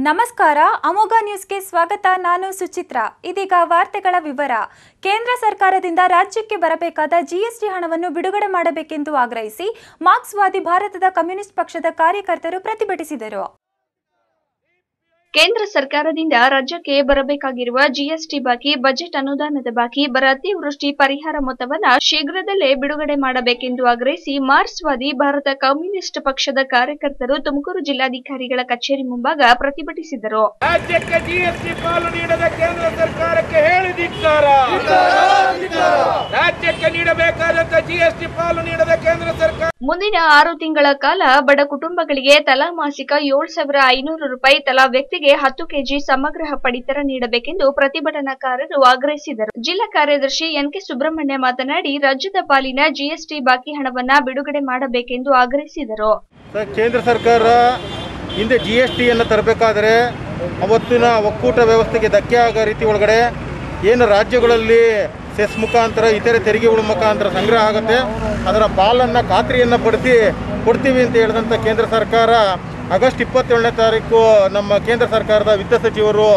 ನಮಸ್ಕಾರ ಅಮೋಘ ನ್ಯೂಸ್ಗೆ ಸ್ವಾಗತ ನಾನು ಸುಚಿತ್ರ ಇದೀಗ ವಾರ್ತೆಗಳ ವಿವರ ಕೇಂದ್ರ ಸರ್ಕಾರದಿಂದ ರಾಜ್ಯಕ್ಕೆ ಬರಬೇಕಾದ ಜಿಎಸ್ಟಿ ಹಣವನ್ನು ಬಿಡುಗಡೆ ಮಾಡಬೇಕೆಂದು ಆಗ್ರಹಿಸಿ ಮಾರ್ಕ್ಸ್ವಾದಿ ಭಾರತದ ಕಮ್ಯುನಿಸ್ಟ್ ಪಕ್ಷದ ಕಾರ್ಯಕರ್ತರು ಪ್ರತಿಭಟಿಸಿದರು ಕೇಂದ್ರ ಸರ್ಕಾರದಿಂದ ರಾಜ್ಯಕ್ಕೆ ಬರಬೇಕಾಗಿರುವ ಜಿಎಸ್ಟಿ ಬಾಕಿ ಬಜೆಟ್ ಅನುದಾನದ ಬಾಕಿ ಬರ ಅತಿವೃಷ್ಟಿ ಪರಿಹಾರ ಮೊತ್ತವನ್ನ ಶೀಘ್ರದಲ್ಲೇ ಬಿಡುಗಡೆ ಮಾಡಬೇಕೆಂದು ಆಗ್ರಹಿಸಿ ಮಾರ್ಕ್ಸ್ವಾದಿ ಭಾರತ ಕಮ್ಯುನಿಸ್ಟ್ ಪಕ್ಷದ ಕಾರ್ಯಕರ್ತರು ತುಮಕೂರು ಜಿಲ್ಲಾಧಿಕಾರಿಗಳ ಕಚೇರಿ ಮುಂಭಾಗ ಪ್ರತಿಭಟಿಸಿದರು ರಾಜ್ಯಕ್ಕೆ ಜಿಎಸ್ಟಿ ಪಾಲು ನೀಡದ ಕೇಂದ್ರ ಸರ್ಕಾರಕ್ಕೆ ಹೇಳಿ ಧಿಕ್ಕಾರ ರಾಜ್ಯಕ್ಕೆ ನೀಡಬೇಕಾದಂತ ಜಿಎಸ್ಟಿ ಪಾಲು ನೀಡದ ಕೇಂದ್ರ ಸರ್ಕಾರ ಮುಂದಿನ ಆರು ತಿಂಗಳ ಕಾಲ ಬಡ ಕುಟುಂಬಗಳಿಗೆ ತಲಾ ಮಾಸಿಕ ಏಳು ಸಾವಿರ ಐನೂರು ರೂಪಾಯಿ ತಲಾ ವ್ಯಕ್ತಿಗೆ ಹತ್ತು ಕೆಜಿ ಸಮಗ್ರ ಪಡಿತರ ನೀಡಬೇಕೆಂದು ಪ್ರತಿಭಟನಾಕಾರರು ಆಗ್ರಹಿಸಿದರು ಜಿಲ್ಲಾ ಕಾರ್ಯದರ್ಶಿ ಎನ್ಕೆ ಸುಬ್ರಹ್ಮಣ್ಯ ಮಾತನಾಡಿ ರಾಜ್ಯದ ಪಾಲಿನ ಜಿಎಸ್ಟಿ ಬಾಕಿ ಹಣವನ್ನ ಬಿಡುಗಡೆ ಮಾಡಬೇಕೆಂದು ಆಗ್ರಹಿಸಿದರು ಸರ್, ಕೇಂದ್ರ ಸರ್ಕಾರ ಹಿಂದೆ ಜಿ ಎಸ್ ಟಿಯನ್ನು ತರಬೇಕಾದರೆ ಅವತ್ತಿನ ಒಕ್ಕೂಟ ವ್ಯವಸ್ಥೆಗೆ ಧಕ್ಕೆ ಆಗೋ ರೀತಿ ಒಳಗಡೆ ಏನು ರಾಜ್ಯಗಳಲ್ಲಿ ಸೆಸ್ ಮುಖಾಂತರ ಇತರೆ ತೆರಿಗೆಗಳ ಮುಖಾಂತರ ಸಂಗ್ರಹ ಆಗುತ್ತೆ ಅದರ ಪಾಲನ್ನು ಖಾತ್ರಿಯನ್ನು ಪಡಿಸಿ ಕೊಡ್ತೀವಿ ಅಂತ ಹೇಳಿದಂಥ ಕೇಂದ್ರ ಸರ್ಕಾರ ಆಗಸ್ಟ್ ಇಪ್ಪತ್ತೇಳನೇ ತಾರೀಕು ನಮ್ಮ ಕೇಂದ್ರ ಸರ್ಕಾರದ ವಿತ್ತ ಸಚಿವರು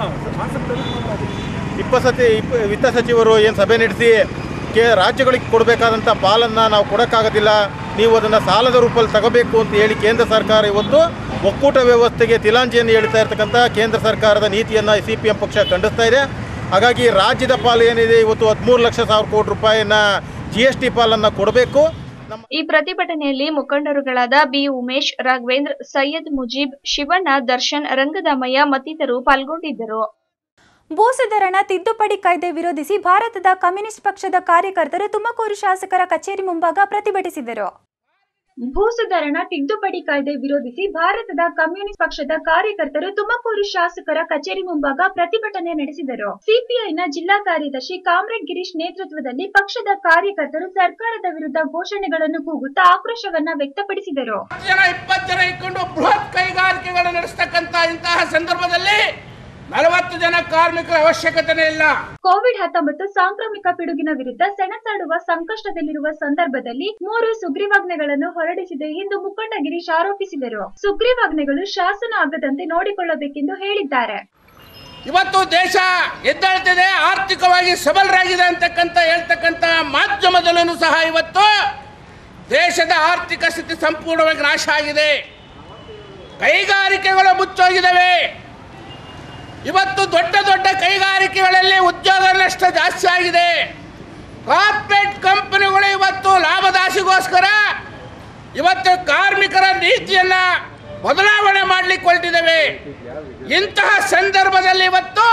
ಇಪ್ಪತ್ತು ಇಪ್ಪ ವಿತ್ತ ಸಚಿವರು ಏನು ಸಭೆ ನಡೆಸಿ ಕೇ ರಾಜ್ಯಗಳಿಗೆ ಕೊಡಬೇಕಾದಂಥ ಪಾಲನ್ನು ನಾವು ಕೊಡೋಕ್ಕಾಗೋದಿಲ್ಲ ನೀವು ಅದನ್ನು ಸಾಲದ ರೂಪದಲ್ಲಿ ತಗೋಬೇಕು ಅಂತ ಹೇಳಿ ಕೇಂದ್ರ ಸರ್ಕಾರ ಇವತ್ತು ಒಕ್ಕೂಟ ವ್ಯವಸ್ಥೆಗೆ ತಿಲಾಂಜಲಿಯನ್ನು ಹೇಳ್ತಾ ಇರ್ತಕ್ಕಂಥ ಕೇಂದ್ರ ಸರ್ಕಾರದ ನೀತಿಯನ್ನು ಸಿ ಪಿ ಎಂ ಪಕ್ಷ ಖಂಡಿಸ್ತಾ ಇದೆ ಹಾಗಾಗಿ ರಾಜ್ಯದ ಪಾಲು ಏನಿದೆ ಇವತ್ತು ಹದಿಮೂರು ಲಕ್ಷ ಸಾವಿರ ಕೋಟಿ ರೂಪಾಯಿನ ಜಿ ಎಸ್ ಟಿ ಪಾಲನ್ನು ಕೊಡಬೇಕು ನಮ್ಮ ಈ ಪ್ರತಿಭಟನೆಯಲ್ಲಿ ಮುಖಂಡರುಗಳಾದ ಬಿ ಉಮೇಶ್ ರಾಘವೇಂದ್ರ ಸೈಯದ್ ಮುಜೀಬ್ ಶಿವಣ್ಣ ದರ್ಶನ್ ರಂಗದಾಮಯ್ಯ ಮತ್ತಿತರರು ಪಾಲ್ಗೊಂಡಿದ್ದರು ಭೂ ಸುಧಾರಣಾ ತಿದ್ದುಪಡಿ ಕಾಯ್ದೆ ವಿರೋಧಿಸಿ ಭಾರತದ ಕಮ್ಯುನಿಸ್ಟ್ ಪಕ್ಷದ ಕಾರ್ಯಕರ್ತರು ತುಮಕೂರು ಶಾಸಕರ ಕಚೇರಿ ಮುಂಭಾಗ ಪ್ರತಿಭಟಿಸಿದರು ಭೂ ಸುಧಾರಣಾ ತಿದ್ದುಪಡಿ ಕಾಯ್ದೆ ವಿರೋಧಿಸಿ ಭಾರತದ ಕಮ್ಯುನಿಸ್ಟ್ ಪಕ್ಷದ ಕಾರ್ಯಕರ್ತರು ತುಮಕೂರು ಶಾಸಕರ ಕಚೇರಿ ಮುಂಭಾಗ ಪ್ರತಿಭಟನೆ ನಡೆಸಿದರು ಸಿಪಿಐನ ಜಿಲ್ಲಾ ಕಾರ್ಯದರ್ಶಿ ಕಾಮ್ರೇಡ್ ಗಿರೀಶ್ ನೇತೃತ್ವದಲ್ಲಿ ಪಕ್ಷದ ಕಾರ್ಯಕರ್ತರು ಸರ್ಕಾರದ ವಿರುದ್ಧ ಘೋಷಣೆಗಳನ್ನು ಕೂಗುತ್ತಾ ಆಕ್ರೋಶವನ್ನ ವ್ಯಕ್ತಪಡಿಸಿದರು ಹತ್ತು ಜನ ಇಪ್ಪತ್ತು ಜನ ಇಟ್ಕೊಂಡು ಬೃಹತ್ ಕೈಗಾರಿಕೆಗಳು ನಡೆಸ್ತಕ್ಕಂತ ಇಂತಹ ಸಂದರ್ಭದಲ್ಲಿ ನಲವತ್ತು ಜನ ಕಾರ್ಮಿಕರ ಅವಶ್ಯಕತೆನೇ ಇಲ್ಲ ಕೋವಿಡ್ ಹತ್ತೊಂಬತ್ತು ಸಾಂಕ್ರಾಮಿಕ ಪಿಡುಗಿನ ವಿರುದ್ಧ ಸೆಣಸಾಡುವ ಸಂಕಷ್ಟದಲ್ಲಿರುವ ಸಂದರ್ಭದಲ್ಲಿ ಮೂರು ಸುಗ್ರೀವಾಜ್ಞೆಗಳನ್ನು ಹೊರಡಿಸಿದೆ ಎಂದು ಮುಖಂಡ ಗಿರೀಶ್ ಆರೋಪಿಸಿದರು ಸುಗ್ರೀವಾಜ್ಞೆಗಳು ಶಾಸನ ಆಗದಂತೆ ನೋಡಿಕೊಳ್ಳಬೇಕೆಂದು ಹೇಳಿದ್ದಾರೆ ಇವತ್ತು ದೇಶ ಎದ್ದೇಳ್ತಿದೆ ಆರ್ಥಿಕವಾಗಿ ಸಬಲರಾಗಿದೆ ಅಂತಕ್ಕಂಥ ಹೇಳ್ತಕ್ಕಂಥ ಮಾಧ್ಯಮದಲ್ಲೂ ಸಹ ಇವತ್ತು ದೇಶದ ಆರ್ಥಿಕ ಸ್ಥಿತಿ ಸಂಪೂರ್ಣವಾಗಿ ನಾಶ ಆಗಿದೆ ಕೈಗಾರಿಕೆಗಳು ಮುಚ್ಚೋಗಿದ್ದಾವೆ ಇವತ್ತು ದೊಡ್ಡ ದೊಡ್ಡ ಕೈಗಾರಿಕೆಗಳಲ್ಲಿ ಉದ್ಯೋಗ ನಷ್ಟ ಜಾಸ್ತಿ ಆಗಿದೆ ಕಾರ್ಪೊರೇಟ್ ಕಂಪನಿಗಳು ಇವತ್ತು ಲಾಭದಾಸಿಗೋಸ್ಕರ ಇವತ್ತು ಕಾರ್ಮಿಕರ ನೀತಿಯನ್ನ ಬದಲಾವಣೆ ಮಾಡಲಿಕ್ಕೆ ಹೊರಟಿದ್ದಾವೆ ಇಂತಹ ಸಂದರ್ಭದಲ್ಲಿ ಇವತ್ತು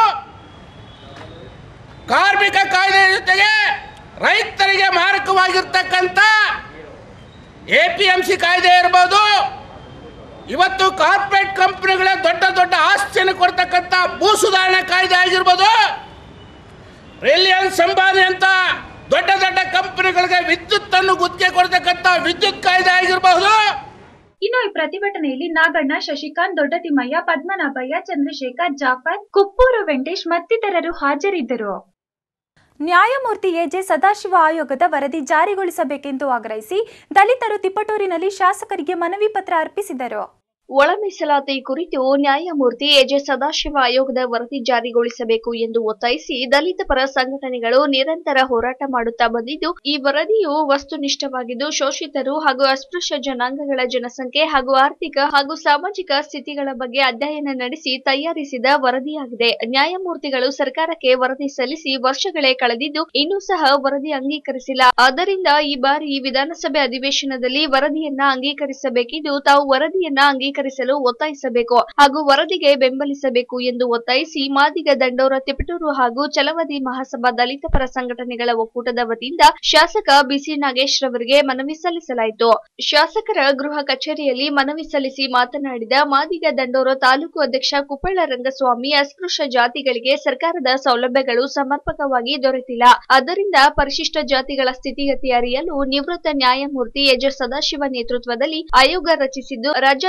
ಕಾರ್ಮಿಕ ಕಾಯ್ದೆ ಜೊತೆಗೆ ರೈತರಿಗೆ ಮಾರಕವಾಗಿರ್ತಕ್ಕಂಥ ಎ ಪಿ ಎಂ ಸಿ ಕಾಯ್ದೆ ಇರ್ಬೋದು ಇವತ್ತು ಕಾರ್ಪೊರೇಟ್ ಕಂಪನಿಗಳ ದೊಡ್ಡ ದೊಡ್ಡ ಆಸ್ತಿಯನ್ನು ಕೊಡ್ತಕ್ಕಂಥ ಭೂ ಸುಧಾರಣಾ ಕಾಯ್ದೆ ಆಗಿರ್ಬೋದು ರಿಲಯನ್ಸ್ ಅಂಬಾನಿ ಅಂತ ದೊಡ್ಡ ದೊಡ್ಡ ಕಂಪನಿಗಳಿಗೆ ವಿದ್ಯುತ್ ಅನ್ನು ಗುತ್ತಿಗೆ ಕೊಡ್ತಕ್ಕಂಥ ವಿದ್ಯುತ್ ಕಾಯ್ದೆ ಆಗಿರಬಹುದು ಇನ್ನು ಈ ಪ್ರತಿಭಟನೆಯಲ್ಲಿ ನಾಗಣ್ಣ ಶಶಿಕಾಂತ್ ದೊಡ್ಡತಿಮ್ಮಯ್ಯ ಪದ್ಮನಾಭಯ್ಯ ಚಂದ್ರಶೇಖರ್ ಜಾಫರ್ ಕುಪ್ಪೂರು ವೆಂಕಟೇಶ್ ಮತ್ತಿತರರು ಹಾಜರಿದ್ದರು ನ್ಯಾಯಮೂರ್ತಿ ಎಜೆ ಸದಾಶಿವ ಆಯೋಗದ ವರದಿ ಜಾರಿಗೊಳಿಸಬೇಕೆಂದು ಆಗ್ರಹಿಸಿ ದಲಿತರು ತಿಪಟೂರಿನಲ್ಲಿ ಶಾಸಕರಿಗೆ ಮನವಿ ಪತ್ರ ಅರ್ಪಿಸಿದರು ಒಳ ಮೀಸಲಾತಿ ಕುರಿತು ನ್ಯಾಯಮೂರ್ತಿ ಎಜೆ ಸದಾಶಿವ ಆಯೋಗದ ವರದಿ ಜಾರಿಗೊಳಿಸಬೇಕು ಎಂದು ಒತ್ತಾಯಿಸಿ ದಲಿತ ಪರ ಸಂಘಟನೆಗಳು ನಿರಂತರ ಹೋರಾಟ ಮಾಡುತ್ತಾ ಬಂದಿದ್ದು ಈ ವರದಿಯು ವಸ್ತುನಿಷ್ಠವಾಗಿದ್ದು ಶೋಷಿತರು ಹಾಗೂ ಅಸ್ಪೃಶ್ಯ ಜನಾಂಗಗಳ ಜನಸಂಖ್ಯೆ ಹಾಗೂ ಆರ್ಥಿಕ ಹಾಗೂ ಸಾಮಾಜಿಕ ಸ್ಥಿತಿಗಳ ಬಗ್ಗೆ ಅಧ್ಯಯನ ನಡೆಸಿ ತಯಾರಿಸಿದ ವರದಿಯಾಗಿದೆ ನ್ಯಾಯಮೂರ್ತಿಗಳು ಸರ್ಕಾರಕ್ಕೆ ವರದಿ ಸಲ್ಲಿಸಿ ವರ್ಷಗಳೇ ಕಳೆದಿದ್ದು ಇನ್ನೂ ಸಹ ವರದಿ ಅಂಗೀಕರಿಸಿಲ್ಲ ಆದ್ದರಿಂದ ಈ ಬಾರಿ ವಿಧಾನಸಭೆ ಅಧಿವೇಶನದಲ್ಲಿ ವರದಿಯನ್ನ ಅಂಗೀಕರಿಸಬೇಕಿದ್ದು ತಾವು ವರದಿಯನ್ನ ಅಂಗೀಕರಿಸಲು ಒತ್ತಾಯಿಸಬೇಕು ಹಾಗೂ ವರದಿಗೆ ಬೆಂಬಲಿಸಬೇಕು ಎಂದು ಒತ್ತಾಯಿಸಿ ಮಾದಿಗ ದಂಡೋರ ತಿಪಟೂರು ಹಾಗೂ ಚಲವದಿ ಮಹಾಸಭಾ ದಲಿತ ಪರ ಸಂಘಟನೆಗಳ ಒಕ್ಕೂಟದ ವತಿಯಿಂದ ಶಾಸಕ ಬಿಸಿ ನಾಗೇಶ್ ರವರಿಗೆ ಮನವಿ ಸಲ್ಲಿಸಲಾಯಿತು ಶಾಸಕರ ಗೃಹ ಕಚೇರಿಯಲ್ಲಿ ಮನವಿ ಸಲ್ಲಿಸಿ ಮಾತನಾಡಿದ ಮಾದಿಗ ದಂಡೋರ ತಾಲೂಕು ಅಧ್ಯಕ್ಷ ಕುಪ್ಪಳ್ಳ ರಂಗಸ್ವಾಮಿ ಅಸ್ಪೃಶ್ಯ ಜಾತಿಗಳಿಗೆ ಸರ್ಕಾರದ ಸೌಲಭ್ಯಗಳು ಸಮರ್ಪಕವಾಗಿ ದೊರೆತಿಲ್ಲ ಆದ್ದರಿಂದ ಪರಿಶಿಷ್ಟ ಜಾತಿಗಳ ಸ್ಥಿತಿಗತಿ ಅರಿಯಲು ನಿವೃತ್ತ ನ್ಯಾಯಮೂರ್ತಿ ಎಜೆ ಸದಾಶಿವ ನೇತೃತ್ವದಲ್ಲಿ ಆಯೋಗ ರಚಿಸಿದ್ದು ರಾಜ್ಯಾದ್ಯಂತ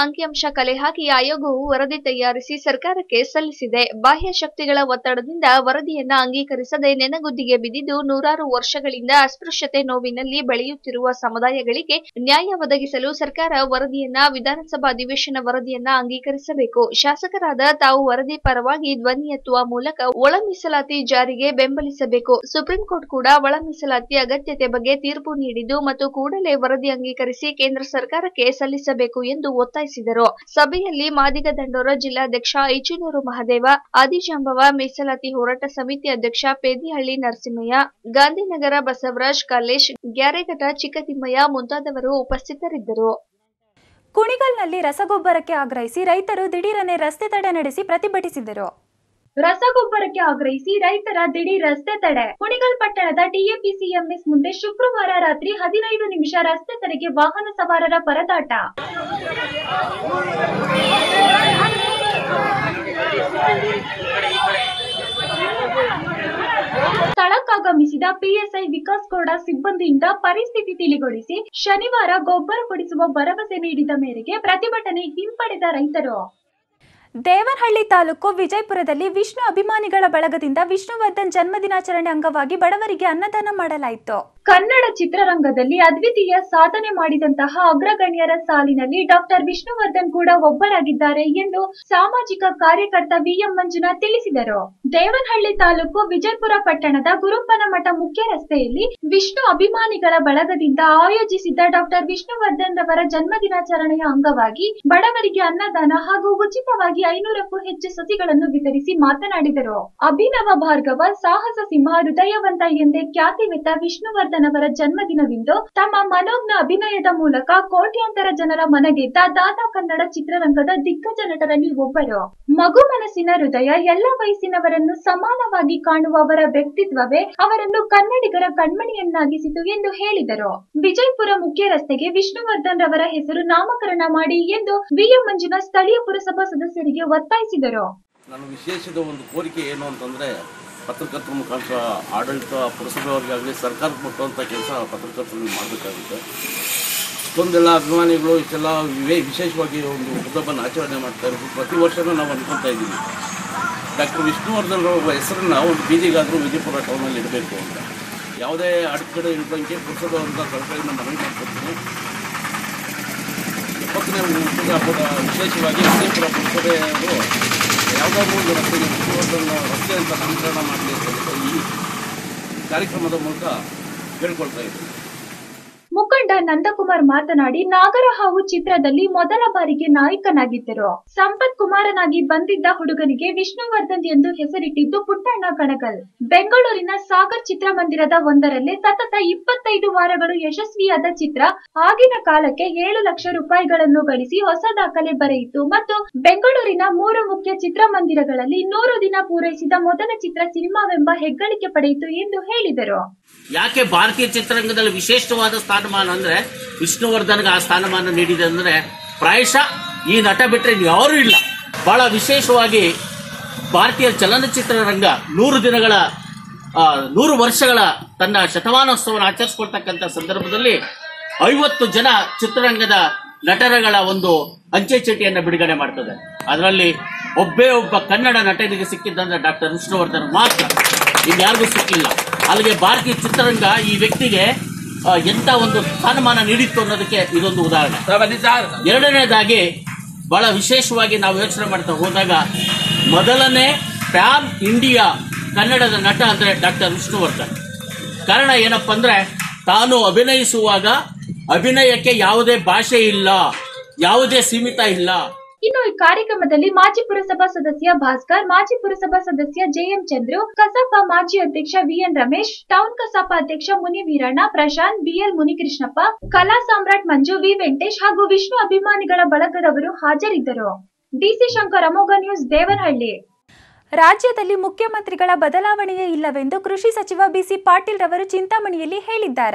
ಅಂಕಿಅಂಶ ಕಲೆ ಹಾಕಿ ಆಯೋಗವು ವರದಿ ತಯಾರಿಸಿ ಸರ್ಕಾರಕ್ಕೆ ಸಲ್ಲಿಸಿದೆ ಬಾಹ್ಯ ಶಕ್ತಿಗಳ ಒತ್ತಡದಿಂದ ವರದಿಯನ್ನ ಅಂಗೀಕರಿಸದೆ ನೆನಗುದ್ದಿಗೆ ಬಿದ್ದಿದ್ದು ನೂರಾರು ವರ್ಷಗಳಿಂದ ಅಸ್ಪೃಶ್ಯತೆ ನೋವಿನಲ್ಲಿ ಬೆಳೆಯುತ್ತಿರುವ ಸಮುದಾಯಗಳಿಗೆ ನ್ಯಾಯ ಒದಗಿಸಲು ಸರ್ಕಾರ ವರದಿಯನ್ನ ವಿಧಾನಸಭಾ ಅಧಿವೇಶನ ವರದಿಯನ್ನ ಅಂಗೀಕರಿಸಬೇಕು ಶಾಸಕರಾದ ತಾವು ವರದಿ ಪರವಾಗಿ ಧ್ವನಿ ಎತ್ತುವ ಮೂಲಕ ಒಳ ಮೀಸಲಾತಿ ಜಾರಿಗೆ ಬೆಂಬಲಿಸಬೇಕು ಸುಪ್ರೀಂ ಕೋರ್ಟ್ ಕೂಡ ಒಳ ಮೀಸಲಾತಿ ಅಗತ್ಯತೆ ಬಗ್ಗೆ ತೀರ್ಪು ನೀಡಿದ್ದು ಮತ್ತು ಕೂಡಲೇ ವರದಿ ಅಂಗೀಕರಿಸಿ ಕೇಂದ್ರ ಸರ್ಕಾರಕ್ಕೆ ಸಲ್ಲಿಸಬೇಕು ಎಂದು ಒತ್ತಾಯಿಸಿದರು ಸಭೆಯಲ್ಲಿ ಮಾದಿಗ ದಂಡೋರ ಜಿಲ್ಲಾಧ್ಯಕ್ಷ ಐಚುನೂರು ಮಹದೇವ ಆದಿಜಾಂಬವ ಮೀಸಲಾತಿ ಹೋರಾಟ ಸಮಿತಿ ಅಧ್ಯಕ್ಷ ಪೇದಿಹಳ್ಳಿ ನರಸಿಂಹಯ್ಯ ಗಾಂಧಿನಗರ ಬಸವರಾಜ್ ಕಲ್ಲೇಶ್ ಗ್ಯಾರೆಘಟ ಚಿಕ್ಕತಿಮ್ಮಯ್ಯ ಮುಂತಾದವರು ಉಪಸ್ಥಿತರಿದ್ದರು ಕುಣಿಗಲ್ನಲ್ಲಿ ರಸಗೊಬ್ಬರಕ್ಕೆ ಆಗ್ರಹಿಸಿ ರೈತರು ದಿಢೀರನೆ ರಸ್ತೆ ತಡೆ ನಡೆಸಿ ಪ್ರತಿಭಟಿಸಿದರು ರಸಗೊಬ್ಬರಕ್ಕೆ ಆಗ್ರಹಿಸಿ ರೈತರ ದಿಢೀರ್ ರಸ್ತೆ ತಡೆ ಕುಣಿಗಲ್ ಪಟ್ಟಣದ ಟಿಎಪಿಸಿಎಂಎಸ್ ಮುಂದೆ ಶುಕ್ರವಾರ ರಾತ್ರಿ ಹದಿನೈದು ನಿಮಿಷ ರಸ್ತೆ ತಡೆಗೆ ವಾಹನ ಸವಾರರ ಪರದಾಟ ಸ್ಥಳಕ್ಕಾಗಮಿಸಿದ ಪಿಎಸ್ಐ ವಿಕಾಸ್ ಗೌಡ ಸಿಬ್ಬಂದಿಯಿಂದ ಪರಿಸ್ಥಿತಿ ತಿಳಿಗೊಳಿಸಿ ಶನಿವಾರ ಗೊಬ್ಬರ ಕೊಡಿಸುವ ಭರವಸೆ ನೀಡಿದ ಮೇರೆಗೆ ಪ್ರತಿಭಟನೆ ಹಿಂಪಡೆದ ರೈತರು ದೇವನಹಳ್ಳಿ ತಾಲೂಕು ವಿಜಯಪುರದಲ್ಲಿ ವಿಷ್ಣು ಅಭಿಮಾನಿಗಳ ಬಳಗದಿಂದ ವಿಷ್ಣುವರ್ಧನ್ ಜನ್ಮದಿನಾಚರಣೆ ಅಂಗವಾಗಿ ಬಡವರಿಗೆ ಅನ್ನದಾನ ಮಾಡಲಾಯಿತು ಕನ್ನಡ ಚಿತ್ರರಂಗದಲ್ಲಿ ಅದ್ವಿತೀಯ ಸಾಧನೆ ಮಾಡಿದಂತಹ ಅಗ್ರಗಣ್ಯರ ಸಾಲಿನಲ್ಲಿ ಡಾಕ್ಟರ್ ವಿಷ್ಣುವರ್ಧನ್ ಕೂಡ ಒಬ್ಬರಾಗಿದ್ದಾರೆ ಎಂದು ಸಾಮಾಜಿಕ ಕಾರ್ಯಕರ್ತ ವಿಎಂ ಮಂಜುನಾಥ್ ತಿಳಿಸಿದರು ದೇವನಹಳ್ಳಿ ತಾಲೂಕು ವಿಜಯಪುರ ಪಟ್ಟಣದ ಗುರುಪ್ಪನ ಮಠ ಮುಖ್ಯ ರಸ್ತೆಯಲ್ಲಿ ವಿಷ್ಣು ಅಭಿಮಾನಿಗಳ ಬಳಗದಿಂದ ಆಯೋಜಿಸಿದ್ದ ಡಾಕ್ಟರ್ ವಿಷ್ಣುವರ್ಧನ್ ರವರ ಜನ್ಮದಿನಾಚರಣೆಯ ಅಂಗವಾಗಿ ಬಡವರಿಗೆ ಅನ್ನದಾನ ಹಾಗೂ ಉಚಿತವಾಗಿ ಐನೂರಕ್ಕೂ ಹೆಚ್ಚು ಸಸಿಗಳನ್ನು ವಿತರಿಸಿ ಮಾತನಾಡಿದರು ಅಭಿನವ ಭಾರ್ಗವ ಸಾಹಸ ಸಿಂಹ ಹೃದಯವಂತ ಎಂದೇ ಖ್ಯಾತಿವೆತ್ತ ವಿಷ್ಣುವರ್ಧನ್ ಅವರ ಜನ್ಮದಿನವಿಂದು ತಮ್ಮ ಮನೋಜ್ಞ ಅಭಿನಯದ ಮೂಲಕ ಕೋಟ್ಯಾಂತರ ಜನರ ಮನಗೆದ್ದ ದಾದಾ ಕನ್ನಡ ಚಿತ್ರರಂಗದ ದಿಗ್ಗಜ ನಟರಲ್ಲಿ ಒಬ್ಬರು ಮಗು ಮನಸ್ಸಿನ ಹೃದಯ ಎಲ್ಲ ವಯಸ್ಸಿನವರನ್ನು ಸಮಾನವಾಗಿ ಕಾಣುವ ಅವರ ವ್ಯಕ್ತಿತ್ವವೇ ಅವರನ್ನು ಕನ್ನಡಿಗರ ಕಣ್ಮಣಿಯನ್ನಾಗಿಸಿತು ಎಂದು ಹೇಳಿದರು ವಿಜಯಪುರ ಮುಖ್ಯ ರಸ್ತೆಗೆ ವಿಷ್ಣುವರ್ಧನ್ ರವರ ಹೆಸರು ನಾಮಕರಣ ಮಾಡಿ ಎಂದು ವಿಎಂ ಮಂಜುನಾಥ್ ಸ್ಥಳೀಯ ಪುರಸಭಾ ಸದಸ್ಯರಿಗೆ ಒತ್ತಾಯಿಸಿದರು ನನ್ನ ವಿಶೇಷದ ಒಂದು ಕೋರಿಕೆ ಏನು ಅಂತಂದರೆ ಪತ್ರಕರ್ತರ ಮುಖಾಂತರ ಆಡಳಿತ ಪುರಸಭೆಯವರಿಗಾಗಲಿ ಸರ್ಕಾರಕ್ಕೆ ಮುಟ್ಟುವಂಥ ಕೆಲಸ ಪತ್ರಕರ್ತರು ಮಾಡಬೇಕಾಗುತ್ತೆ ಇಷ್ಟೊಂದೆಲ್ಲ ಅಭಿಮಾನಿಗಳು ಇಷ್ಟೆಲ್ಲ ವಿವೇ ವಿಶೇಷವಾಗಿ ಒಂದು ಹುಟ್ಟುಹಬ್ಬನ ಆಚರಣೆ ಮಾಡ್ತಾ ಇರೋದು ಪ್ರತಿ ವರ್ಷವೂ ನಾವು ಅನ್ಕೊತಾ ಇದ್ದೀವಿ ಡಾಕ್ಟರ್ ವಿಷ್ಣುವರ್ಧನ್ ಅವರ ಹೆಸರನ್ನ ಒಂದು ಬೀದಿಗಾದರೂ ವಿಜಯಪುರ ಟೌನಲ್ಲಿ ಇಡಬೇಕು ಅಂತ ಯಾವುದೇ ಅಡೆತಡೆ ಇಲ್ಲದಂಗೆ ಪುರಸಭೆಯವರಿಂದ ಕಳಕಳಿಯಿಂದ ಮನವಿ ಮಾಡ್ಕೊತೀನಿ ಎಪ್ಪತ್ತನೇ ಹುಟ್ಟುದ ಹಬ್ಬದ ವಿಶೇಷವಾಗಿ ವಿಜಯಪುರ ಪುರಸಭೆಯವರು ಯಾವುದಾದ್ರೂ ಒಂದು ರಸ್ತೆಗೆ ವಿಷ್ಣುವರ್ಧನ್ ರಸ್ತೆ ಅಂತ ನಾಮಕರಣ ಮಾಡಲಿ ಅಂತ ಈ ಕಾರ್ಯಕ್ರಮದ ಮೂಲಕ ಕೇಳ್ಕೊಳ್ತಾ ಇದ್ದೀನಿ ಮುಖಂಡ ನಂದಕುಮಾರ್ ಮಾತನಾಡಿ ನಾಗರಹಾವು ಚಿತ್ರದಲ್ಲಿ ಮೊದಲ ಬಾರಿಗೆ ನಾಯಕನಾಗಿದ್ದರು ಸಂಪತ್ ಕುಮಾರನಾಗಿ ಬಂದಿದ್ದ ಹುಡುಗನಿಗೆ ವಿಷ್ಣುವರ್ಧನ್ ಎಂದು ಹೆಸರಿಟ್ಟಿದ್ದು ಪುಟ್ಟಣ್ಣ ಕಣಗಲ್ ಬೆಂಗಳೂರಿನ ಸಾಗರ್ ಚಿತ್ರಮಂದಿರದ ಒಂದರಲ್ಲೇ ಸತತ ಇಪ್ಪತ್ತೈದು ವಾರಗಳು ಯಶಸ್ವಿಯಾದ ಚಿತ್ರ ಆಗಿನ ಕಾಲಕ್ಕೆ ಏಳು ಲಕ್ಷ ರೂಪಾಯಿಗಳನ್ನು ಗಳಿಸಿ ಹೊಸ ದಾಖಲೆ ಬರೆಯಿತು ಮತ್ತು ಬೆಂಗಳೂರಿನ ಮೂರು ಮುಖ್ಯ ಚಿತ್ರಮಂದಿರಗಳಲ್ಲಿ ನೂರು ದಿನ ಪೂರೈಸಿದ ಮೊದಲ ಚಿತ್ರ ಸಿನಿಮಾವೆಂಬ ಹೆಗ್ಗಳಿಕೆ ಪಡೆಯಿತು ಎಂದು ಹೇಳಿದರು ಯಾಕೆ ಭಾರತೀಯ ಚಿತ್ರರಂಗದಲ್ಲಿ ವಿಶೇಷವಾದ ಸ್ಥಾನಮಾನ ಅಂದ್ರೆ ವಿಷ್ಣುವರ್ಧನ್ಗೆ ಆ ಸ್ಥಾನಮಾನ ನೀಡಿದೆ ಅಂದ್ರೆ ಪ್ರಾಯಶಃ ಈ ನಟ ಬಿಟ್ಟರೆ ಯಾರೂ ಇಲ್ಲ ಬಹಳ ವಿಶೇಷವಾಗಿ ಭಾರತೀಯ ಚಲನಚಿತ್ರರಂಗ ನೂರು ದಿನಗಳ ಆ, ನೂರು ವರ್ಷಗಳ ತನ್ನ ಶತಮಾನೋತ್ಸವವನ್ನು ಆಚರಿಸ್ಕೊಳ್ತಕ್ಕಂಥ ಸಂದರ್ಭದಲ್ಲಿ ಐವತ್ತು ಜನ ಚಿತ್ರರಂಗದ ನಟರಗಳ ಒಂದು ಅಂಚೆ ಚೀಟಿಯನ್ನು ಬಿಡುಗಡೆ ಮಾಡ್ತದೆ ಅದರಲ್ಲಿ ಒಬ್ಬೇ ಒಬ್ಬ ಕನ್ನಡ ನಟನಿಗೆ ಸಿಕ್ಕಿದ್ದಂದ್ರೆ ಡಾಕ್ಟರ್ ವಿಷ್ಣುವರ್ಧನ್ ಮಾತ್ರ ಇನ್ಯಾರಿಗೂ ಸಿಕ್ಕಿಲ್ಲ ಅಲ್ಲಿಗೆ ಭಾರತೀಯ ಚಿತ್ರರಂಗ ಈ ವ್ಯಕ್ತಿಗೆ ಆ, ಎಂತ ಒಂದು ಸ್ಥಾನಮಾನ ನೀಡಿತ್ತು ಅನ್ನೋದಕ್ಕೆ ಇದೊಂದು ಉದಾಹರಣೆ ಎರಡನೇದಾಗಿ ಬಹಳ ವಿಶೇಷವಾಗಿ ನಾವು ಯೋಚನೆ ಮಾಡ್ತಾ ಹೋದಾಗ ಮೊದಲನೇ ಪ್ಯಾನ್ ಇಂಡಿಯಾ ಕನ್ನಡದ ನಟ ಅಂದರೆ ಡಾಕ್ಟರ್ ವಿಷ್ಣುವರ್ಧನ್ ಕಾರಣ ಏನಪ್ಪ ಅಂದ್ರೆ ತಾನು ಅಭಿನಯಿಸುವಾಗ ಅಭಿನಯಕ್ಕೆ ಯಾವುದೇ ಭಾಷೆ ಇಲ್ಲ ಯಾವುದೇ ಸೀಮಿತ ಇಲ್ಲ ಇನ್ನು ಈ ಕಾರ್ಯಕ್ರಮದಲ್ಲಿ ಮಾಜಿ ಪುರಸಭಾ ಸದಸ್ಯ ಭಾಸ್ಕರ್ ಮಾಜಿ ಪುರಸಭಾ ಸದಸ್ಯ ಜೆಎಂ ಚಂದ್ರು ಕಸಾಪ ಮಾಜಿ ಅಧ್ಯಕ್ಷ ವಿಎನ್ ರಮೇಶ್ ಟೌನ್ ಕಸಾಪ ಅಧ್ಯಕ್ಷ ಮುನಿ ವೀರಣ್ಣ ಪ್ರಶಾಂತ್ ಬಿಎಲ್ ಮುನಿಕೃಷ್ಣಪ್ಪ ಕಲಾ ಸಾಮ್ರಾಟ್ ಮಂಜು ವಿ ವೆಂಕಟೇಶ್ ಹಾಗೂ ವಿಷ್ಣು ಅಭಿಮಾನಿಗಳ ಬಳಗದವರು ಹಾಜರಿದ್ದರು ಡಿಸಿ ಶಂಕರ್ ಅಮೋಘ ನ್ಯೂಸ್ ದೇವನಹಳ್ಳಿ ರಾಜ್ಯದಲ್ಲಿ ಮುಖ್ಯಮಂತ್ರಿಗಳ ಬದಲಾವಣೆಯೇ ಇಲ್ಲವೆಂದು ಕೃಷಿ ಸಚಿವ ಬಿಸಿ ಪಾಟೀಲ್ ರವರು ಚಿಂತಾಮಣಿಯಲ್ಲಿ ಹೇಳಿದ್ದಾರೆ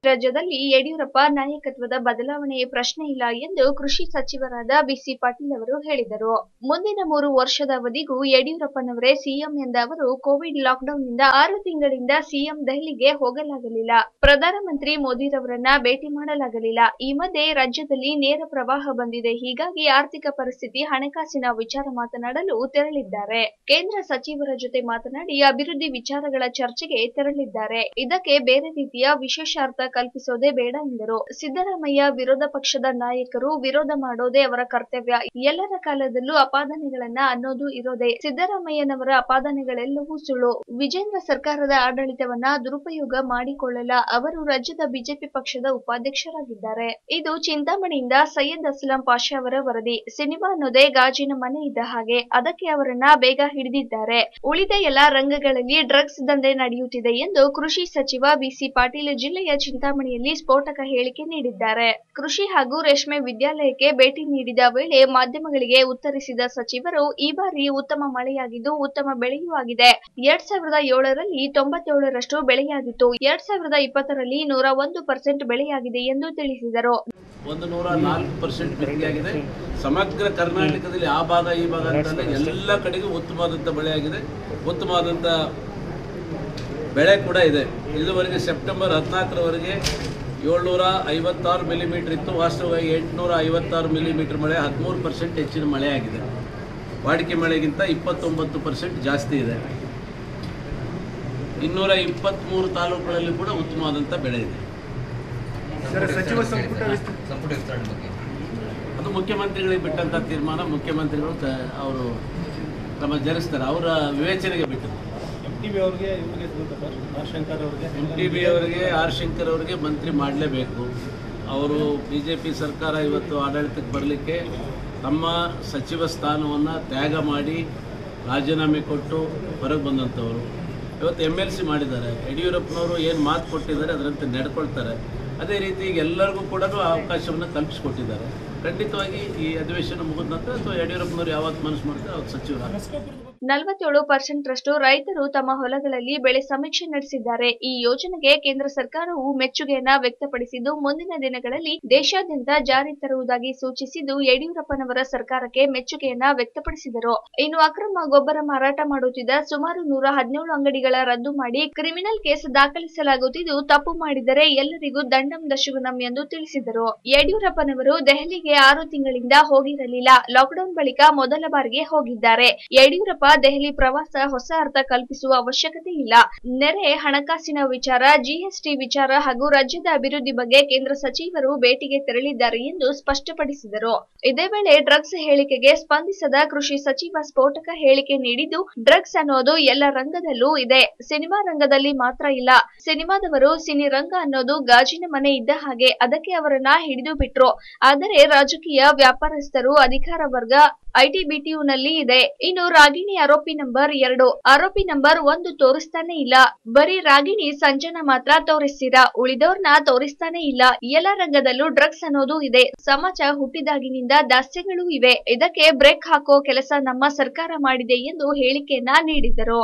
ರಾಜ್ಯದಲ್ಲಿ ಯಡಿಯೂರಪ್ಪ ನಾಯಕತ್ವದ ಬದಲಾವಣೆಯ ಪ್ರಶ್ನೆ ಇಲ್ಲ ಎಂದು ಕೃಷಿ ಸಚಿವರಾದ ಬಿಸಿ ಪಾಟೀಲ್ ಅವರು ಹೇಳಿದರು ಮುಂದಿನ ಮೂರು ವರ್ಷದ ಅವಧಿಗೂ ಯಡಿಯೂರಪ್ಪನವರೇ ಸಿಎಂ ಎಂದ ಅವರು ಕೋವಿಡ್ ಲಾಕ್ಡೌನ್ನಿಂದ ಆರು ತಿಂಗಳಿಂದ ಸಿಎಂ ದೆಹಲಿಗೆ ಹೋಗಲಾಗಲಿಲ್ಲ ಪ್ರಧಾನಮಂತ್ರಿ ಮೋದಿರವರನ್ನ ಭೇಟಿ ಮಾಡಲಾಗಲಿಲ್ಲ ಈ ಮಧ್ಯೆ ರಾಜ್ಯದಲ್ಲಿ ನೇರ ಪ್ರವಾಹ ಬಂದಿದೆ ಹೀಗಾಗಿ ಆರ್ಥಿಕ ಪರಿಸ್ಥಿತಿ ಹಣಕಾಸಿನ ವಿಚಾರ ಮಾತನಾಡಲು ತೆರಳಿದ್ದಾರೆ ಕೇಂದ್ರ ಸಚಿವರ ಜೊತೆ ಮಾತನಾಡಿ ಅಭಿವೃದ್ಧಿ ವಿಚಾರಗಳ ಚರ್ಚೆಗೆ ತೆರಳಿದ್ದಾರೆ ಇದಕ್ಕೆ ಬೇರೆ ರೀತಿಯ ವಿಶೇಷಾರ್ಥ ಕಲ್ಪಿಸೋದೇ ಬೇಡ ಎಂದರು ಸಿದ್ದರಾಮಯ್ಯ ವಿರೋಧ ಪಕ್ಷದ ನಾಯಕರು ವಿರೋಧ ಮಾಡೋದೇ ಅವರ ಕರ್ತವ್ಯ ಎಲ್ಲರ ಕಾಲದಲ್ಲೂ ಅಪಾದನೆಗಳನ್ನ ಅನ್ನೋದು ಇರೋದೇ ಸಿದ್ದರಾಮಯ್ಯನವರ ಅಪಾದನೆಗಳೆಲ್ಲವೂ ಸುಳ್ಳು ವಿಜೇಂದ್ರ ಸರ್ಕಾರದ ಆಡಳಿತವನ್ನ ದುರುಪಯೋಗ ಮಾಡಿಕೊಳ್ಳಲ್ಲ ಅವರು ರಾಜ್ಯದ ಬಿಜೆಪಿ ಪಕ್ಷದ ಉಪಾಧ್ಯಕ್ಷರಾಗಿದ್ದಾರೆ ಇದು ಚಿಂತಾಮಣಿಯಿಂದ ಸೈಯದ್ ಅಸ್ಲಾಂ ಪಾಷಾ ಅವರ ವರದಿ ಸಿನಿಮಾ ಅನ್ನೋದೇ ಗಾಜಿನ ಮನೆ ಇದ್ದ ಹಾಗೆ ಅದಕ್ಕೆ ಅವರನ್ನ ಬೇಗ ಹಿಡಿದಿದ್ದಾರೆ ಉಳಿದ ಎಲ್ಲಾ ರಂಗಗಳಲ್ಲಿ ಡ್ರಗ್ಸ್ ದಂಧೆ ನಡೆಯುತ್ತಿದೆ ಎಂದು ಕೃಷಿ ಸಚಿವ ಬಿಸಿ ಪಾಟೀಲ್ ಜಿಲ್ಲೆಯ ಚಿಂತಾಮಣಿಯಲ್ಲಿ ಸ್ಫೋಟಕ ಹೇಳಿಕೆ ನೀಡಿದ್ದಾರೆ ಕೃಷಿ ಹಾಗೂ ರೇಷ್ಮೆ ವಿದ್ಯಾಲಯಕ್ಕೆ ಭೇಟಿ ನೀಡಿದ ವೇಳೆ ಮಾಧ್ಯಮಗಳಿಗೆ ಉತ್ತರಿಸಿದ ಸಚಿವರು ಈ ಬಾರಿ ಉತ್ತಮ ಮಳೆಯಾಗಿದ್ದು ಉತ್ತಮ ಬೆಳೆಯೂ ಆಗಿದೆ ಎರಡ್ ಸಾವಿರದ ಏಳರಲ್ಲಿ ತೊಂಬತ್ತೇಳರಷ್ಟು ಬೆಳೆಯಾಗಿತ್ತು ಎರಡ್ ಸಾವಿರದ ಇಪ್ಪತ್ತರಲ್ಲಿ ನೂರ ಒಂದು ಪರ್ಸೆಂಟ್ ಬೆಳೆಯಾಗಿದೆ ಎಂದು ತಿಳಿಸಿದರು ಒಂದು ನೂರ ನಾಲ್ಕು ಪರ್ಸೆಂಟ್ ಬಿತ್ತನೆಯಾಗಿದೆ ಸಮಗ್ರ ಕರ್ನಾಟಕದಲ್ಲಿ ಆ ಭಾಗ ಈ ಭಾಗ ಅಂತಂದ್ರೆ ಎಲ್ಲ ಕಡೆಗೂ ಉತ್ತಮವಾದಂಥ ಬೆಳೆಯಾಗಿದೆ ಉತ್ತಮವಾದಂಥ ಬೆಳೆ ಕೂಡ ಇದೆ ಇದುವರೆಗೆ ಸೆಪ್ಟೆಂಬರ್ ಹದಿನಾಲ್ಕರವರೆಗೆ ಏಳ್ನೂರ ಐವತ್ತಾರು ಮಿಲಿಮೀಟರ್ ಇತ್ತು ವಾಸ್ತವವಾಗಿ ಎಂಟುನೂರ ಐವತ್ತಾರು ಮಿಲಿಮೀಟರ್ ಮಳೆ ಹದಿಮೂರು ಪರ್ಸೆಂಟ್ ಹೆಚ್ಚಿನ ಮಳೆಯಾಗಿದೆ ವಾಡಿಕೆ ಮಳೆಗಿಂತ ಇಪ್ಪತ್ತೊಂಬತ್ತು ಪರ್ಸೆಂಟ್ ಜಾಸ್ತಿ ಇದೆ ಇನ್ನೂರ ಇಪ್ಪತ್ತ್ಮೂರು ತಾಲೂಕುಗಳಲ್ಲಿ ಕೂಡ ಉತ್ತಮವಾದಂಥ ಬೆಳೆ ಇದೆ ಅದು ಮುಖ್ಯಮಂತ್ರಿಗಳಿಗೆ ಬಿಟ್ಟಂಥ ತೀರ್ಮಾನ ಮುಖ್ಯಮಂತ್ರಿಗಳು ತ- ಅವರು ತಮ್ಮ ಜರಿಸ್ತಾರೆ ಅವರ ವಿವೇಚನೆಗೆ ಬಿಟ್ಟದ್ದು ಟಿ ವಿ ಅವ್ರಿಗೆ ಇವ್ರಿಗೆ ಸರ್ ಆರ್ ಶಂಕರ್ ಅವ್ರಿಗೆ ಎಂ ಟಿ ಬಿ ಅವರಿಗೆ ಆರ್ ಶಂಕರ್ ಅವರಿಗೆ ಮಂತ್ರಿ ಮಾಡಲೇಬೇಕು ಅವರು ಬಿ ಜೆ ಪಿ ಸರ್ಕಾರ ಇವತ್ತು ಆಡಳಿತಕ್ಕೆ ಬರಲಿಕ್ಕೆ ತಮ್ಮ ಸಚಿವ ಸ್ಥಾನವನ್ನು ತ್ಯಾಗ ಮಾಡಿ ರಾಜೀನಾಮೆ ಕೊಟ್ಟು ಹೊರಗೆ ಬಂದಂಥವರು ಇವತ್ತು ಎಮ್ ಎಲ್ ಸಿ ಮಾಡಿದ್ದಾರೆ ಯಡಿಯೂರಪ್ಪನವರು ಏನು ಮಾತು ಕೊಟ್ಟಿದ್ದಾರೆ ಅದರಂತೆ ನಡ್ಕೊಳ್ತಾರೆ ಅದೇ ರೀತಿ ಈಗ ಎಲ್ಲರಿಗೂ ಕೂಡ ಅವಕಾಶವನ್ನು ಕಲ್ಪಿಸಿಕೊಟ್ಟಿದ್ದಾರೆ ಖಂಡಿತವಾಗಿ ಈ ಅಧಿವೇಶನ ಮುಗಿದ ನಂತರ ಅಥವಾ ಯಡಿಯೂರಪ್ಪನವರು ಯಾವತ್ತು ಮನಸ್ಸು ಮಾಡ್ತಾರೆ ಅವತ್ತು ಸಚಿವರಾಗ್ತಾರೆ ನಲವತ್ತೇಳು ಪರ್ಸೆಂಟ್ ರಷ್ಟು ರೈತರು ತಮ್ಮ ಹೊಲಗಳಲ್ಲಿ ಬೆಳೆ ಸಮೀಕ್ಷೆ ನಡೆಸಿದ್ದಾರೆ ಈ ಯೋಜನೆಗೆ ಕೇಂದ್ರ ಸರ್ಕಾರವು ಮೆಚ್ಚುಗೆಯನ್ನ ವ್ಯಕ್ತಪಡಿಸಿದ್ದು ಮುಂದಿನ ದಿನಗಳಲ್ಲಿ ದೇಶಾದ್ಯಂತ ಜಾರಿ ತರುವುದಾಗಿ ಸೂಚಿಸಿದ್ದು ಯಡಿಯೂರಪ್ಪನವರ ಸರ್ಕಾರಕ್ಕೆ ಮೆಚ್ಚುಗೆಯನ್ನ ವ್ಯಕ್ತಪಡಿಸಿದರು ಇನ್ನು ಅಕ್ರಮ ಗೊಬ್ಬರ ಮಾರಾಟ ಮಾಡುತ್ತಿದ್ದ ಸುಮಾರು ನೂರ ಹದಿನೇಳು ಅಂಗಡಿಗಳ ರದ್ದು ಮಾಡಿ ಕ್ರಿಮಿನಲ್ ಕೇಸ್ ದಾಖಲಿಸಲಾಗುತ್ತಿದ್ದು ತಪ್ಪು ಮಾಡಿದರೆ ಎಲ್ಲರಿಗೂ ದಂಡಂ ದಶಗುನಂ ಎಂದು ತಿಳಿಸಿದರು ಯಡಿಯೂರಪ್ಪನವರು ದೆಹಲಿಗೆ ಆರು ತಿಂಗಳಿಂದ ಹೋಗಿರಲಿಲ್ಲ ಲಾಕ್ಡೌನ್ ಬಳಿಕ ಮೊದಲ ಬಾರಿಗೆ ಹೋಗಿದ್ದಾರೆ ಯಡಿಯೂರಪ್ಪ ದೆಹಲಿ ಪ್ರವಾಸ ಹೊಸ ಅರ್ಥ ಕಲ್ಪಿಸುವ ಅವಶ್ಯಕತೆ ಇಲ್ಲ ನೆರೆ ಹಣಕಾಸಿನ ವಿಚಾರ ಜಿಎಸ್ಟಿ ವಿಚಾರ ಹಾಗೂ ರಾಜ್ಯದ ಅಭಿವೃದ್ಧಿ ಬಗ್ಗೆ ಕೇಂದ್ರ ಸಚಿವರು ಭೇಟಿಗೆ ತೆರಳಿದ್ದಾರೆ ಎಂದು ಸ್ಪಷ್ಟಪಡಿಸಿದರು ಇದೇ ವೇಳೆ ಡ್ರಗ್ಸ್ ಹೇಳಿಕೆಗೆ ಸ್ಪಂದಿಸದ ಕೃಷಿ ಸಚಿವ ಸ್ಫೋಟಕ ಹೇಳಿಕೆ ನೀಡಿದ್ದು ಡ್ರಗ್ಸ್ ಅನ್ನೋದು ಎಲ್ಲ ರಂಗದಲ್ಲೂ ಇದೆ ಸಿನಿಮಾ ರಂಗದಲ್ಲಿ ಮಾತ್ರ ಇಲ್ಲ ಸಿನಿಮಾದವರು ಸಿನಿರಂಗ ಅನ್ನೋದು ಗಾಜಿನ ಮನೆ ಇದ್ದ ಹಾಗೆ ಅದಕ್ಕೆ ಅವರನ್ನ ಹಿಡಿದು ಬಿಟ್ರು ಆದರೆ ರಾಜಕೀಯ ವ್ಯಾಪಾರಸ್ಥರು ಅಧಿಕಾರ ವರ್ಗ ಐಟಿಬಿಟಿಯುನಲ್ಲಿ ಇದೆ ಇನ್ನು ರಾಗಿಣಿ ಆರೋಪಿ ನಂಬರ್ ಎರಡು ಆರೋಪಿ ನಂಬರ್ ಒಂದು ತೋರಿಸ್ತಾನೆ ಇಲ್ಲ ಬರೀ ರಾಗಿಣಿ ಸಂಜನಾ ಮಾತ್ರ ತೋರಿಸ್ತೀರಾ ಉಳಿದವ್ರನ್ನ ತೋರಿಸ್ತಾನೆ ಇಲ್ಲ ಎಲ್ಲ ರಂಗದಲ್ಲೂ ಡ್ರಗ್ಸ್ ಅನ್ನೋದು ಇದೆ ಸಮಾಜ ಹುಟ್ಟಿದಾಗಿನಿಂದ ದಾಸ್ಯಗಳೂ ಇವೆ ಇದಕ್ಕೆ ಬ್ರೇಕ್ ಹಾಕೋ ಕೆಲಸ ನಮ್ಮ ಸರ್ಕಾರ ಮಾಡಿದೆ ಎಂದು ಹೇಳಿಕೆಯನ್ನ ನೀಡಿದರು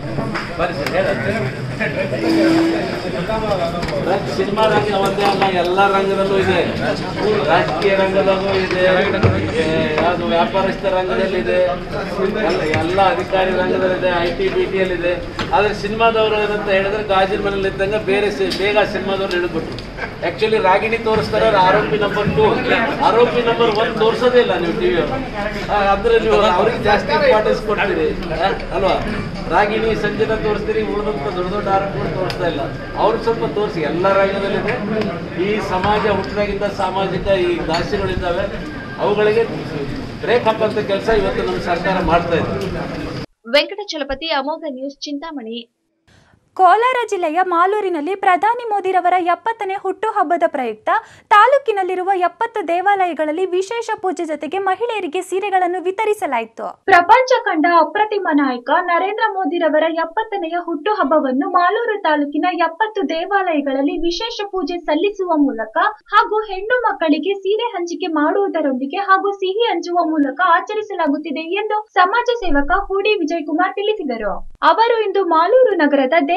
ಸಿನಿಮಾ ರಂಗ ಒಂದೇ ಅಲ್ಲ ಎಲ್ಲ ರಂಗದಲ್ಲೂ ಇದೆ ರಾಜಕೀಯ ರಂಗದಲ್ಲೂ ಇದೆ ಏ, ಯಾವುದು ವ್ಯಾಪಾರಸ್ಥ ರಂಗದಲ್ಲಿದೆ ಎಲ್ಲ ಎಲ್ಲ ಅಧಿಕಾರಿ ರಂಗದಲ್ಲಿದೆ ಐ ಟಿ ಬಿ ಟಿಯಲ್ಲಿದೆ ಆದರೆ ಸಿನಿಮಾದವರು ಏನಂತ ಹೇಳಿದ್ರೆ ಗಾಜಿನ ಮನೇಲಿ ಇದ್ದಂಗೆ ಬೇರೆ ಸಿ- ಬೇಗ ಸಿನಿಮಾದವ್ರು ಹಿಡಿದ್ಬಿಟ್ರು ಆಕ್ಚುಲಿ ರಾಗಿಣಿ ತೋರಿಸ್ತಾರೆ ಅವ್ರು ಆರೋಪಿ ನಂಬರ್ ಟು ಆರೋಪಿ ನಂಬರ್ ಒನ್ ತೋರಿಸೋದೇ ಇಲ್ಲ ನೀವು ಟಿವಿ ಅಂದ್ರೆ ನೀವು ಅವ್ರಿಗೆ ಜಾಸ್ತಿ ಇಂಪಾರ್ಟೆನ್ಸ್ ಕೊಡ್ತೀರಿ ಆ, ಅಲ್ವಾ ರಾಗಿಣಿ ಸಂಜೆನ ತೋರಿಸ್ತೀರಿ ಉಳಿದಂತ ದೊಡ್ಡ ದೊಡ್ಡ ಆರೋಪಗಳು ತೋರಿಸ್ತಾ ಇಲ್ಲ ಅವ್ರು ಸ್ವಲ್ಪ ತೋರಿಸಿ ಎಲ್ಲ ರಂಗದಲ್ಲಿದೆ ಈ ಸಮಾಜ ಹುಟ್ಟಿದಾಗಿದ್ದ ಸಾಮಾಜಿಕ ಈ ದಾಸ್ಯಗಳಿದ್ದಾವೆ ಅವುಗಳಿಗೆ ಬ್ರೇಕ್ ಹಾಕುವಂತ ಕೆಲಸ ಇವತ್ತು ನಮ್ಮ ಸರ್ಕಾರ ಮಾಡ್ತಾ ಇದೆ ವೆಂಕಟಚಲಪತಿ ಅಮೋಘ ನ್ಯೂಸ್ ಚಿಂತಾಮಣಿ ಕೋಲಾರ ಜಿಲ್ಲೆಯ ಮಾಲೂರಿನಲ್ಲಿ ಪ್ರಧಾನಿ ಮೋದಿರವರ ಎಪ್ಪತ್ತನೇ ಹುಟ್ಟುಹಬ್ಬದ ಪ್ರಯುಕ್ತ ತಾಲೂಕಿನಲ್ಲಿರುವ ಎಪ್ಪತ್ತು ದೇವಾಲಯಗಳಲ್ಲಿ ವಿಶೇಷ ಪೂಜೆ ಜೊತೆಗೆ ಮಹಿಳೆಯರಿಗೆ ಸೀರೆಗಳನ್ನು ವಿತರಿಸಲಾಯಿತು ಪ್ರಪಂಚ ಕಂಡ ಅಪ್ರತಿಮ ನಾಯಕ ನರೇಂದ್ರ ಮೋದಿರವರ ಎಪ್ಪತ್ತನೆಯ ಹುಟ್ಟುಹಬ್ಬವನ್ನು ಮಾಲೂರು ತಾಲೂಕಿನ ಎಪ್ಪತ್ತು ದೇವಾಲಯಗಳಲ್ಲಿ ವಿಶೇಷ ಪೂಜೆ ಸಲ್ಲಿಸುವ ಮೂಲಕ ಹಾಗೂ ಹೆಣ್ಣು ಮಕ್ಕಳಿಗೆ ಸೀರೆ ಹಂಚಿಕೆ ಮಾಡುವುದರೊಂದಿಗೆ ಹಾಗೂ ಸಿಹಿ ಹಂಚುವ ಮೂಲಕ ಆಚರಿಸಲಾಗುತ್ತಿದೆ ಎಂದು ಸಮಾಜ ಸೇವಕ ಹೂಡಿ ವಿಜಯಕುಮಾರ್ ತಿಳಿಸಿದರು ಅವರು ಇಂದು ಮಾಲೂರು ನಗರದ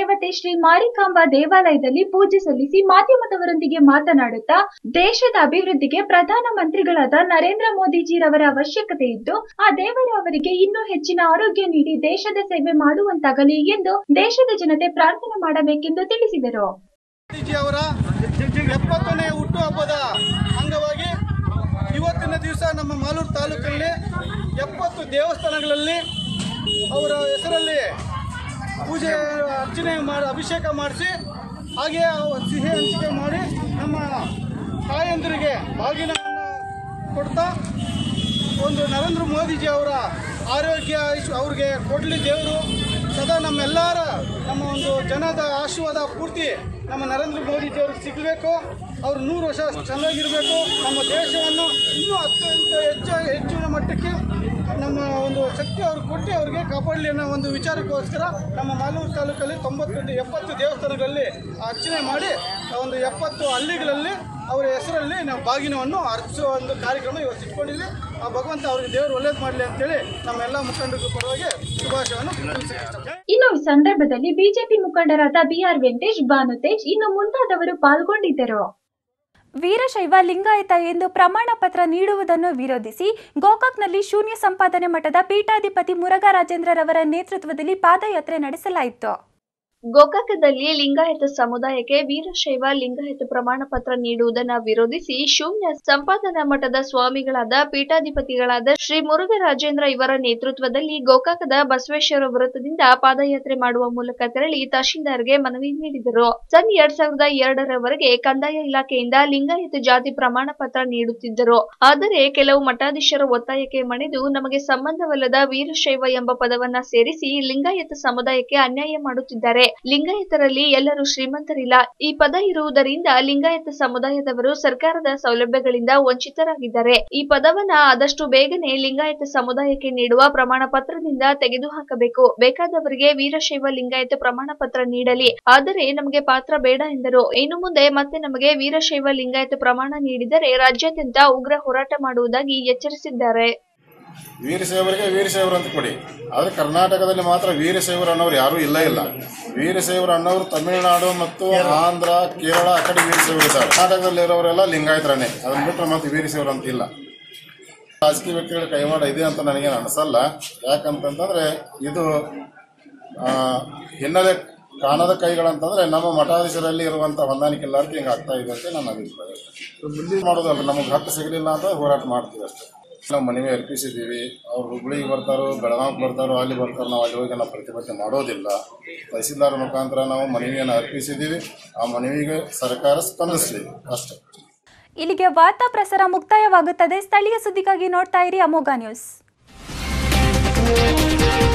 ದೇವತೆ ಶ್ರೀ ಮಾರಿಕಾಂಬಾ ದೇವಾಲಯದಲ್ಲಿ ಪೂಜೆ ಸಲ್ಲಿಸಿ ಮಾಧ್ಯಮದವರೊಂದಿಗೆ ಮಾತನಾಡುತ್ತಾ ದೇಶದ ಅಭಿವೃದ್ಧಿಗೆ ಪ್ರಧಾನ ಮಂತ್ರಿಗಳಾದ ನರೇಂದ್ರ ಮೋದಿಜಿರವರ ಅವಶ್ಯಕತೆ ಇದ್ದು ಆ ದೇವರು ಅವರಿಗೆ ಇನ್ನೂ ಹೆಚ್ಚಿನ ಆರೋಗ್ಯ ನೀಡಿ ದೇಶದ ಸೇವೆ ಮಾಡುವಂತಾಗಲಿ ಎಂದು ದೇಶದ ಜನತೆ ಪ್ರಾರ್ಥನೆ ಮಾಡಬೇಕೆಂದು ತಿಳಿಸಿದರು ಗಾಂಧೀಜಿ ಅವರ ಎಪ್ಪತ್ತನೇ ಹುಟ್ಟುಹಬ್ಬದ ಅಂಗವಾಗಿ ಇವತ್ತಿನ ದಿವಸ ನಮ್ಮ ಮಾಲೂರು ತಾಲೂಕಲ್ಲಿ ಎಪ್ಪತ್ತು ದೇವಸ್ಥಾನಗಳಲ್ಲಿ ಅವರ ಹೆಸರಲ್ಲಿ ಪೂಜೆ ಅರ್ಚನೆ ಮಾಡಿ ಅಭಿಷೇಕ ಮಾಡಿಸಿ ಹಾಗೆ ಅವ ಸಿಹಿ ಹಂಚಿಕೆ ಮಾಡಿ ನಮ್ಮ ತಾಯಂದಿರಿಗೆ ಬಾಗಿನವನ್ನು ಕೊಡ್ತಾ ಒಂದು ನರೇಂದ್ರ ಮೋದಿಜಿ ಅವರ ಆರೋಗ್ಯ ಐಶ್- ಅವ್ರಿಗೆ ಕೊಡಲಿ ದೇವರು ಸದಾ ನಮ್ಮೆಲ್ಲರ ನಮ್ಮ ಒಂದು ಜನದ ಆಶೀರ್ವಾದ ಪೂರ್ತಿ ನಮ್ಮ ನರೇಂದ್ರ ಮೋದಿಜಿ ಅವ್ರಿಗೆ ಸಿಗಬೇಕು ಅವ್ರು ನೂರು ವರ್ಷ ಚೆನ್ನಾಗಿರಬೇಕು ನಮ್ಮ ದೇಶವನ್ನು ಇನ್ನೂ ಅತ್ಯಂತ ಹೆಚ್ಚು ಹೆಚ್ಚಿನ ಮಟ್ಟಕ್ಕೆ ನಮ್ಮ ಒಂದು ಶಕ್ತಿ ಅವ್ರು ಕೊಟ್ಟು ಅವ್ರಿಗೆ ಕಾಪಾಡಲಿ ಅನ್ನೋ ಒಂದು ವಿಚಾರಕ್ಕೋಸ್ಕರ ನಮ್ಮ ಮಾಲೂರು ತಾಲೂಕಲ್ಲಿ ತೊಂಬತ್ತೊಂದು ಎಪ್ಪತ್ತು ದೇವಸ್ಥಾನಗಳಲ್ಲಿ ಅರ್ಚನೆ ಮಾಡಿ ಒಂದು ಎಪ್ಪತ್ತು ಹಳ್ಳಿಗಳಲ್ಲಿ ಅವರ ಹೆಸರಲ್ಲಿ ನಾವು ಬಾಗಿನವನ್ನು ಅರ್ಪಿಸುವ ಒಂದು ಕಾರ್ಯಕ್ರಮ ಇವತ್ತು ಇಟ್ಕೊಂಡಿದ್ವಿ ಆ ಭಗವಂತ ಅವ್ರಿಗೆ ದೇವರು ಒಳ್ಳೇದು ಮಾಡಲಿ ಅಂತೇಳಿ ನಮ್ಮೆಲ್ಲ ಮುಖಂಡರ ಪರವಾಗಿ ಶುಭಾಶಯವನ್ನು ತಿಳಿಸಕ್ಕೆ ಇಷ್ಟಪಡ್ತೀನಿ. ಇನ್ನು ಈ ಸಂದರ್ಭದಲ್ಲಿ ಬಿಜೆಪಿ ಮುಖಂಡರಾದ ಬಿಆರ್ ವೆಂಕಟೇಶ್ ಭಾನುತೇಜ್ ಇನ್ನು ಮುಂತಾದವರು ಪಾಲ್ಗೊಂಡಿದ್ದರು ವೀರಶೈವ ಲಿಂಗಾಯತ ಎಂದು ಪ್ರಮಾಣ ಪತ್ರ ನೀಡುವುದನ್ನು ವಿರೋಧಿಸಿ ಗೋಕಾಕ್ನಲ್ಲಿ ಶೂನ್ಯ ಸಂಪಾದನೆ ಮಠದ ಪೀಠಾಧಿಪತಿ ಮುರುಘಾ ರಾಜೇಂದ್ರರವರ ನೇತೃತ್ವದಲ್ಲಿ ಪಾದಯಾತ್ರೆ ನಡೆಸಲಾಯಿತು ಗೋಕಾಕದಲ್ಲಿ ಲಿಂಗಾಯತ ಸಮುದಾಯಕ್ಕೆ ವೀರಶೈವ ಲಿಂಗಾಯತ ಪ್ರಮಾಣ ಪತ್ರ ನೀಡುವುದನ್ನ ವಿರೋಧಿಸಿ ಶೂನ್ಯ ಸಂಪಾದನಾ ಮಠದ ಸ್ವಾಮಿಗಳಾದ ಪೀಠಾಧಿಪತಿಗಳಾದ ಶ್ರೀ ಮುರುಘರಾಜೇಂದ್ರ ಇವರ ನೇತೃತ್ವದಲ್ಲಿ ಗೋಕಾಕದ ಬಸವೇಶ್ವರ ವೃತ್ತದಿಂದ ಪಾದಯಾತ್ರೆ ಮಾಡುವ ಮೂಲಕ ತೆರಳಿ ತಹಶೀಲ್ದಾರ್ಗೆ ಮನವಿ ನೀಡಿದರು ಸನ್ ಎರಡ್ ಸಾವಿರದ ಎರಡರವರೆಗೆ ಕಂದಾಯ ಇಲಾಖೆಯಿಂದ ಲಿಂಗಾಯತ ಜಾತಿ ಪ್ರಮಾಣ ಪತ್ರ ನೀಡುತ್ತಿದ್ದರು ಆದರೆ ಕೆಲವು ಮಠಾಧೀಶರ ಒತ್ತಾಯಕ್ಕೆ ಮಣಿದು ನಮಗೆ ಸಂಬಂಧವಲ್ಲದ ವೀರಶೈವ ಎಂಬ ಪದವನ್ನ ಸೇರಿಸಿ ಲಿಂಗಾಯತ ಸಮುದಾಯಕ್ಕೆ ಅನ್ಯಾಯ ಮಾಡುತ್ತಿದ್ದಾರೆ ಲಿಂಗಾಯತರಲ್ಲಿ ಎಲ್ಲರೂ ಶ್ರೀಮಂತರಿಲ್ಲ ಈ ಪದ ಇರುವುದರಿಂದ ಲಿಂಗಾಯತ ಸಮುದಾಯದವರು ಸರ್ಕಾರದ ಸೌಲಭ್ಯಗಳಿಂದ ವಂಚಿತರಾಗಿದ್ದಾರೆ ಈ ಪದವನ್ನ ಆದಷ್ಟು ಬೇಗನೆ ಲಿಂಗಾಯತ ಸಮುದಾಯಕ್ಕೆ ನೀಡುವ ಪ್ರಮಾಣ ಪತ್ರದಿಂದ ತೆಗೆದುಹಾಕಬೇಕು ಬೇಕಾದವರಿಗೆ ವೀರಶೈವ ಲಿಂಗಾಯತ ಪ್ರಮಾಣ ಪತ್ರ ನೀಡಲಿ ಆದರೆ ನಮಗೆ ಪಾತ್ರ ಬೇಡ ಎಂದರು ಇನ್ನು ಮುಂದೆ ಮತ್ತೆ ನಮಗೆ ವೀರಶೈವ ಲಿಂಗಾಯತ ಪ್ರಮಾಣ ನೀಡಿದರೆ ರಾಜ್ಯಾದ್ಯಂತ ಉಗ್ರ ಹೋರಾಟ ಮಾಡುವುದಾಗಿ ಎಚ್ಚರಿಸಿದ್ದಾರೆ ವೀರಶೈವರಿಗೆ ವೀರಶೈವರು ಅಂತ ಕೊಡಿ ಆದರೆ ಕರ್ನಾಟಕದಲ್ಲಿ ಮಾತ್ರ ವೀರಶೈವರು ಅನ್ನೋರು ಯಾರೂ ಇಲ್ಲ ಇಲ್ಲ ವೀರಶೈವರು ಅನ್ನೋರು ತಮಿಳುನಾಡು ಮತ್ತು ಆಂಧ್ರ ಕೇರಳ ಆ ಕಡೆ ವೀರಶೈವರು ಇದ್ದಾರೆ ಕರ್ನಾಟಕದಲ್ಲಿರೋರೆಲ್ಲ ಲಿಂಗಾಯತರನ್ನೇ ಅದನ್ನ ಬಿಟ್ಟರೆ ಮತ್ತೆ ವೀರಶೈವರು ಅಂತ ಇಲ್ಲ ರಾಜಕೀಯ ವ್ಯಕ್ತಿಗಳ ಕೈವಾಡ ಇದೆ ಅಂತ ನನಗೇನು ಅನಿಸಲ್ಲ ಯಾಕಂತಂತಂದ್ರೆ ಇದು ಆ, ಹಿನ್ನೆಲೆ ಕಾಣದ ಕೈಗಳಂತಂದ್ರೆ ನಮ್ಮ ಮಠಾಧೀಶರಲ್ಲಿ ಇರುವಂತ ಹೊಂದಾಣಿಕೆ ಎಲ್ಲರಿಗೂ ಹಿಂಗೆ ಆಗ್ತಾ ಇದೆ ಅಂತ ನನ್ನ ಅಭಿಪ್ರಾಯ ಮುಂದೆ ಮಾಡೋದಲ್ಲ ನಮಗೆ ಹಕ್ಕು ಸಿಗಲಿಲ್ಲ ಅಂತ ಹೋರಾಟ ಮಾಡ್ತೀವಿ ಅಷ್ಟೇ ನಾವು ಮನವಿ ಅರ್ಪಿಸಿದ್ದೀವಿ ಅವ್ರು ಹುಬ್ಳಿಗೆ ಬರ್ತಾರೋ ಬೆಳಗಾವಿಗೆ ಬರ್ತಾರೋ ಅಲ್ಲಿ ಬರ್ತಾರೋ ನಾವು ಅಲ್ಲಿ ಹೋಗಿ ನಾವು ಪ್ರತಿಭಟನೆ ಮಾಡೋದಿಲ್ಲ ತಹಸೀಲ್ದಾರ್ ಮುಖಾಂತರ ನಾವು ಮನವಿಯನ್ನು ಅರ್ಪಿಸಿದ್ದೀವಿ ಆ ಮನವಿಗೆ ಸರ್ಕಾರ ಸ್ಪಂದಿಸಲಿ ಅಷ್ಟೇ ಇಲ್ಲಿಗೆ ವಾರ್ತಾ ಪ್ರಸಾರ ಮುಕ್ತಾಯವಾಗುತ್ತದೆ ಸ್ಥಳೀಯ ಸುದ್ದಿಗಾಗಿ ನೋಡ್ತಾ ಇರಿ ಅಮೋಘ ನ್ಯೂಸ್